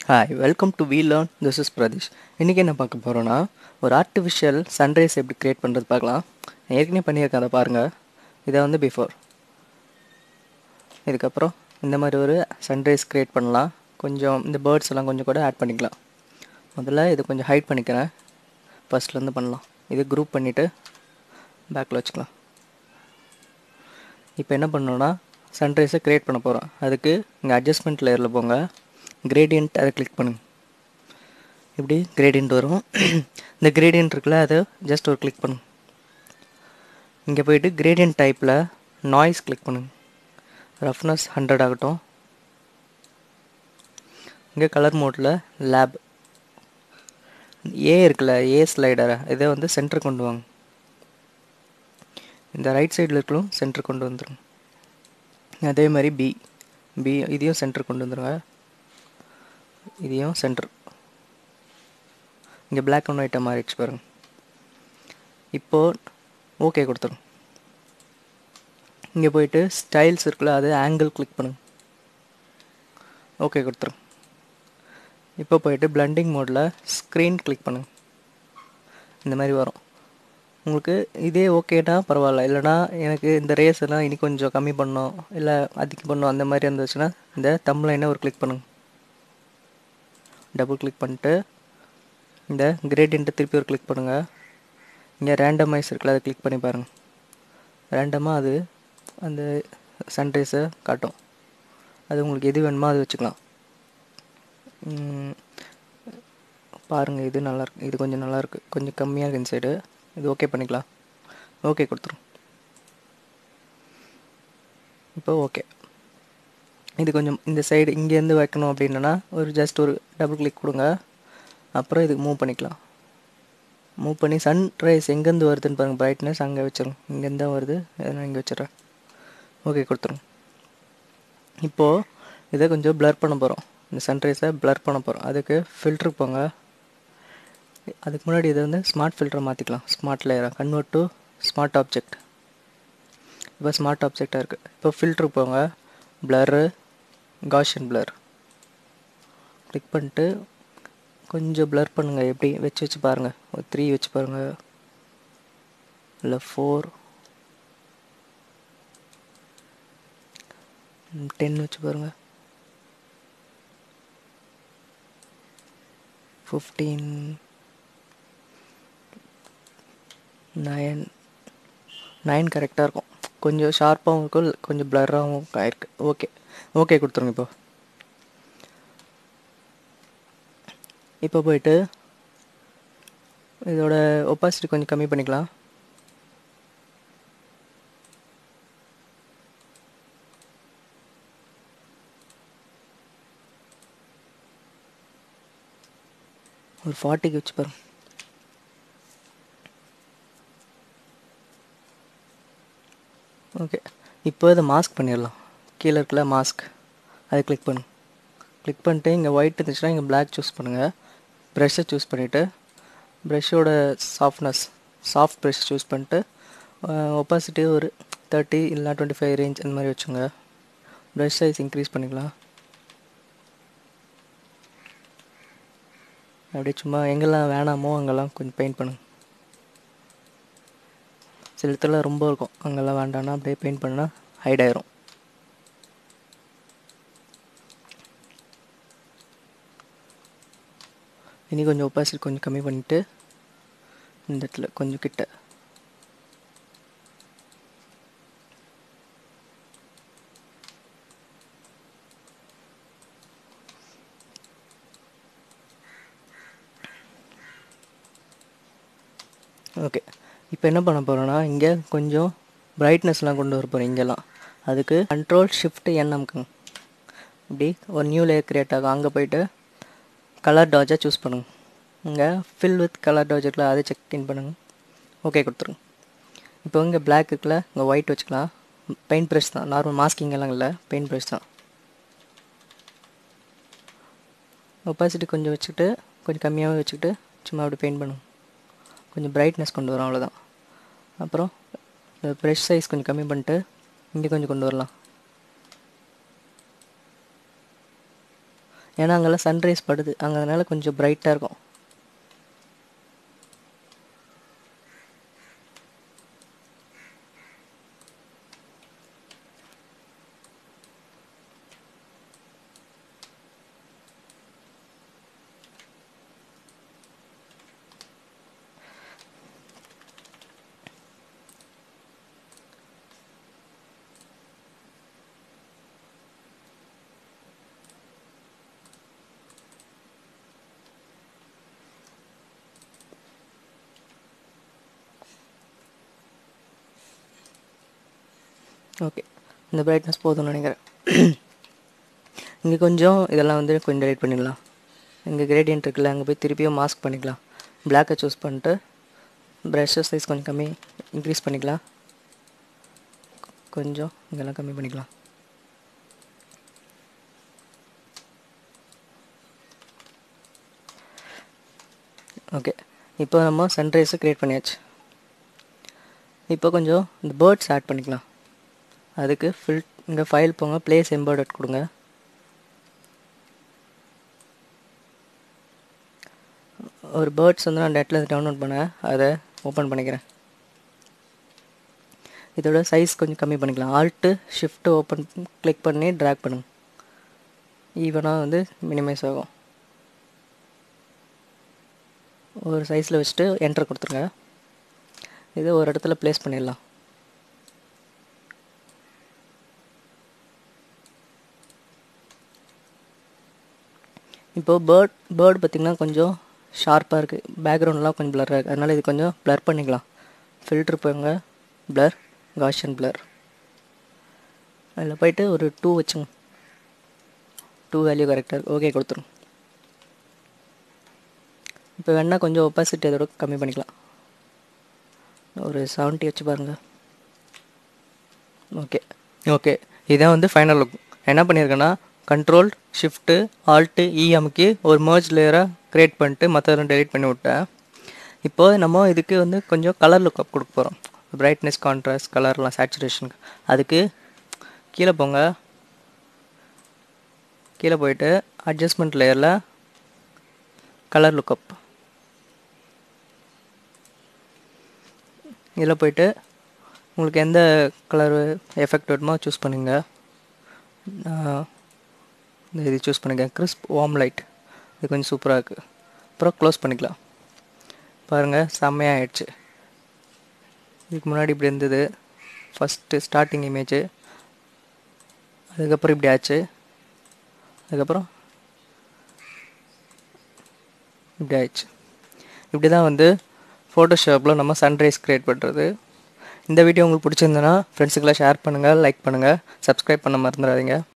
hi welcome to We Learn this is Pradeesh இன்றைக்கி என்ன பார்க்க போகிறோன்னா ஒரு ஆர்டிஃபிஷியல் சன்ரைஸ் எப்படி க்ரியேட் பண்ணுறது பார்க்கலாம் நான் ஏற்கனவே பண்ணியிருக்கேன் அதை பாருங்கள் இதை வந்து பிஃபோர் இதுக்கப்புறம் இந்த மாதிரி ஒரு சன்ரைஸ் க்ரியேட் பண்ணலாம் கொஞ்சம் இந்த பேர்ட்ஸ் எல்லாம் கொஞ்சம் கூட ஆட் பண்ணிக்கலாம் முதல்ல இது கொஞ்சம் ஹைட் பண்ணிக்கிறேன் ஃபஸ்ட்லேருந்து பண்ணலாம் இது குரூப் பண்ணிவிட்டு பேக்கில் வச்சுக்கலாம் இப்போ என்ன பண்ணணும்னா சன்ரைஸை க்ரியேட் பண்ண போகிறோம் அதுக்கு இங்கே அட்ஜஸ்ட்மெண்ட் லேயரில் போங்க கிரேடியன்ட் அதை கிளிக் பண்ணுங்க இப்படி கிரேடியன்ட் வரும் இந்த கிரேடியன்ட் இருக்குல்ல அதை ஜஸ்ட் ஒரு கிளிக் பண்ணுங்க இங்கே போயிட்டு கிரேடியன்ட் டைப்பில் நாய்ஸ் கிளிக் பண்ணுங்க ரஃப்னஸ் ஹண்ட்ரட் ஆகட்டும் இங்கே கலர் மோட்டில் லேப் ஏ இருக்குல்ல ஏ ஸ்லைடரை இதை வந்து சென்டர் கொண்டு வாங்க இந்த ரைட் சைடில் இருக்கலாம் சென்டர் கொண்டு வந்துடும் அதே மாதிரி பி பி இதையும் சென்டர் கொண்டு வந்துடுங்க இதையும் சென்டர் இங்கே பிளாக் அண்ட் ஒயிட்டாக மாறிடுச்சு பாருங்க இப்போது ஓகே கொடுத்துரும் இங்கே போயிட்டு ஸ்டைல்ஸ் இருக்குல்ல அது ஆங்கிள் கிளிக் பண்ணுங்க ஓகே கொடுத்துரும் இப்போ போயிட்டு பிளண்டிங் மோடில் ஸ்க்ரீன் கிளிக் பண்ணுங்க இந்த மாதிரி வரும் உங்களுக்கு இதே ஓகேனா பரவாயில்ல இல்லைனா எனக்கு இந்த ரேஸ் எல்லாம் இனி கொஞ்சம் கம்மி பண்ணோம் இல்லை அதிகம் பண்ணோம் அந்த மாதிரி இருந்துச்சுன்னா இந்த தம்ப்லைனை ஒரு கிளிக் பண்ணுங்க டபுள் கிளிக் பண்ணிட்டு இந்த கிரேடியண்ட்டை திருப்பி ஒரு கிளிக் பண்ணுங்கள் இங்கே ரேண்டமைஸ் இருக்குல்ல அதை கிளிக் பண்ணி பாருங்கள் ரேண்டமாக அது அந்த சன்ரைஸை காட்டும் அது உங்களுக்கு எது வேணுமோ அது வச்சுக்கலாம் பாருங்கள் இது நல்லாயிருக்கு இது கொஞ்சம் நல்லாயிருக்கு கொஞ்சம் கம்மியாக இருக்கு இந்த சைடு இது ஓகே பண்ணிக்கலாம் ஓகே கொடுத்துரும் இப்போ ஓகே இது கொஞ்சம் இந்த சைடு இங்கேருந்து வைக்கணும் அப்படின்னா ஒரு ஜஸ்ட் ஒரு டபுள் கிளிக் கொடுங்க அப்புறம் இதுக்கு மூவ் பண்ணிக்கலாம் மூவ் பண்ணி சன்ரைஸ் எங்கேருந்து வருதுன்னு பாருங்கள் பிரைட்னஸ் அங்கே வச்சிடும் இங்கேருந்து தான் வருது நான் இங்கே வச்சிடுறேன் ஓகே கொடுத்துரும் இப்போது இதை கொஞ்சம் ப்ளர் பண்ண போகிறோம் இந்த சன்ரைஸை ப்ளர் பண்ண போகிறோம் அதுக்கு ஃபில்ட்ருக்கு போங்க அதுக்கு முன்னாடி இதை வந்து ஸ்மார்ட் ஃபில்டரை மாற்றிக்கலாம் ஸ்மார்ட் லேயராக கன்வெர்ட் டு ஸ்மார்ட் ஆப்ஜெக்ட் இப்போ ஸ்மார்ட் ஆப்ஜெக்டாக இருக்குது இப்போ ஃபில்ட்ருக்கு போங்க ப்ளரு காஷன் ப்ளர் கிளிக் பண்ணிட்டு கொஞ்சம் ப்ளர் பண்ணுங்கள் எப்படி வச்சு வச்சு பாருங்கள் ஒரு த்ரீ வச்சு பாருங்கள் இல்லை ஃபோர் டென் வச்சு பாருங்கள் ஃபிஃப்டீன் நயன் நைன் கரெக்டாக இருக்கும் கொஞ்சம் ஷார்ப்பாகவும் இருக்கும் கொஞ்சம் ப்ளராகவும் ஆயிருக்கு ஓகே ஓகே கொடுத்துருங்க இப்போ இப்போ போயிட்டு இதோட ஒப்பாசிட்டி கொஞ்சம் கம்மி பண்ணிக்கலாம் ஒரு ஃபார்ட்டிக்கு வச்சு பாருங்க ஓகே இப்போ இதை மாஸ்க் பண்ணிடலாம் கீழே இருக்கல மாஸ்க் அதை கிளிக் பண்ணு கிளிக் பண்ணிட்டு இங்கே ஒயிட் இருந்துச்சுன்னா இங்கே பிளாக் சூஸ் பண்ணுங்கள் ப்ரெஷ்ஷை சூஸ் பண்ணிவிட்டு ப்ரெஷ்ஷோட சாஃப்ட்னஸ் சாஃப்ட் ப்ரெஷ் சூஸ் பண்ணிட்டு ஒப்பாசிட்டி ஒரு தேர்ட்டி இல்லை டுவெண்ட்டி ஃபைவ் ரேஞ்ச் அந்த மாதிரி வச்சுங்க ப்ரெஷ் சைஸ் இன்க்ரீஸ் பண்ணிக்கலாம் அப்படியே சும்மா எங்கெல்லாம் வேணாமோ அங்கெல்லாம் கொஞ்சம் பெயிண்ட் பண்ணுங்க சில இடத்துல ரொம்ப இருக்கும் அங்கெல்லாம் வேண்டாம்னா அப்படியே பெயிண்ட் பண்ணால் ஹைட் ஆயிரும் இனி கொஞ்சம் ஒப்பாசிட்டி கொஞ்சம் கம்மி பண்ணிவிட்டு இந்த இடத்துல கொஞ்சம் கிட்ட ஓகே இப்போ என்ன பண்ண போகிறோன்னா இங்கே கொஞ்சம் பிரைட்னஸ்லாம் கொண்டு வர போகிறோம் இங்கெல்லாம் அதுக்கு கண்ட்ரோல் ஷிஃப்ட் என் அமுக்குங்க இப்படி ஒரு நியூ லேயர் க்ரியேட் ஆகும் அங்கே போயிட்டு கலர் டாஜாக சூஸ் பண்ணுங்க இங்கே ஃபில் வித் கலர் டாஜெட்டில் அதை செக் இன் பண்ணுங்க ஓகே கொடுத்துருங்க இப்போ இங்கே பிளாக் இருக்குல்ல இங்கே ஒயிட் வச்சுக்கலாம் பெயிண்ட் ப்ரெஷ் தான் நார்மல் மாஸ்கிங் எல்லாம் இல்லை பெயிண்ட் ப்ரெஷ் தான் ஒப்பாசிட்டி கொஞ்சம் வச்சுக்கிட்டு கொஞ்சம் கம்மியாகவே வச்சுக்கிட்டு சும்மா அப்படி பெயிண்ட் பண்ணுங்க கொஞ்சம் பிரைட்னஸ் கொண்டு வரும் அவ்வளோதான் அப்புறம் இந்த ப்ரெஷ் சைஸ் கொஞ்சம் கம்மி பண்ணிட்டு இங்கே கொஞ்சம் கொண்டு வரலாம் ஏன்னா அங்கெல்லாம் சன்ரைஸ் படுது அங்கே அதனால கொஞ்சம் பிரைட்டாக இருக்கும் ஓகே இந்த பிரைட்னஸ் போதும்னு நினைக்கிறேன் இங்கே கொஞ்சம் இதெல்லாம் வந்து கொஞ்சம் டெலிட் பண்ணிடலாம் இங்கே கிரேடியன்ட் இருக்குல்ல அங்கே போய் திருப்பியும் மாஸ்க் பண்ணிக்கலாம் பிளாக்கை சூஸ் பண்ணிட்டு ப்ரஷ் சைஸ் கொஞ்சம் கம்மி இன்க்ரீஸ் பண்ணிக்கலாம் கொஞ்சம் இங்கெல்லாம் கம்மி பண்ணிக்கலாம் ஓகே இப்போ நம்ம சன்ரைஸை க்ரியேட் பண்ணியாச்சு இப்போ கொஞ்சம் இந்த பேர்ட்ஸ் ஆட் பண்ணிக்கலாம் அதுக்கு ஃபில் இங்கே ஃபைல் போங்க ப்ளேஸ் எம்பர்டட் கொடுங்க ஒரு பேர்ட்ஸ் வந்து நான் நெட்டில் டவுன்லோட் பண்ணேன் அதை ஓப்பன் பண்ணிக்கிறேன் இதோட சைஸ் கொஞ்சம் கம்மி பண்ணிக்கலாம் ஆல்ட்டு ஷிஃப்ட்டு ஓப்பன் கிளிக் பண்ணி ட்ராக் பண்ணுங்க ஈவனாக வந்து மினிமைஸ் ஆகும் ஒரு சைஸில் வச்சுட்டு என்டர் கொடுத்துருங்க இதை ஒரு இடத்துல ப்ளேஸ் பண்ணிடலாம் இப்போது பேர்ட் பேர்டு பார்த்திங்கன்னா கொஞ்சம் ஷார்ப்பாக இருக்குது பேக்ரவுண்ட்லாம் கொஞ்சம் ப்ளராக இருக்குது அதனால் இது கொஞ்சம் ப்ளர் பண்ணிக்கலாம் ஃபில்ட்ரு போங்க ப்ளர் காஷன் ப்ளர் அதில் போயிட்டு ஒரு டூ வச்சுங்க டூ வேல்யூ கரெக்டாக ஓகே கொடுத்துரும் இப்போ வேணால் கொஞ்சம் ஒப்பாசிட்டி அதோட கம்மி பண்ணிக்கலாம் ஒரு செவன்ட்டி வச்சு பாருங்கள் ஓகே ஓகே இதான் வந்து ஃபைனல் லுக் என்ன பண்ணியிருக்கேன்னா கண்ட்ரோல் ஷிஃப்ட்டு ஆல்ட்டு இ அமுக்கி ஒரு மர்ஜ் லேயராக க்ரியேட் பண்ணிட்டு மற்றதெல்லாம் டெலிட் பண்ணி விட்டேன் இப்போது நம்ம இதுக்கு வந்து கொஞ்சம் கலர் லுக்கப் கொடுக்க போகிறோம் பிரைட்னஸ் கான்ட்ராஸ்ட் கலர்லாம் சேச்சுரேஷனுக்கு அதுக்கு கீழே போங்க கீழே போயிட்டு அட்ஜஸ்ட்மெண்ட் லேயரில் கலர் லுக்கப் இதில் போயிட்டு உங்களுக்கு எந்த கலர் எஃபெக்ட் வேணுமோ சூஸ் பண்ணுங்க இந்த இது சூஸ் பண்ணிக்கேன் கிறிஸ்ப் வார்ம் லைட் இது கொஞ்சம் சூப்பராக இருக்குது அப்புறம் க்ளோஸ் பண்ணிக்கலாம் பாருங்கள் செம்மையாக ஆயிடுச்சு இதுக்கு முன்னாடி இப்படி இருந்தது ஃபஸ்ட்டு ஸ்டார்டிங் இமேஜு அதுக்கப்புறம் இப்படி ஆச்சு அதுக்கப்புறம் இப்படி ஆயிடுச்சு இப்படி தான் வந்து ஃபோட்டோஷாப்பில் நம்ம சன்ரைஸ் க்ரியேட் பண்ணுறது இந்த வீடியோ உங்களுக்கு பிடிச்சிருந்தனா ஃப்ரெண்ட்ஸுக்கெல்லாம் ஷேர் பண்ணுங்கள் லைக் பண்ணுங்கள் சப்ஸ்கிரைப் பண்ண மறந்துடாதீங்க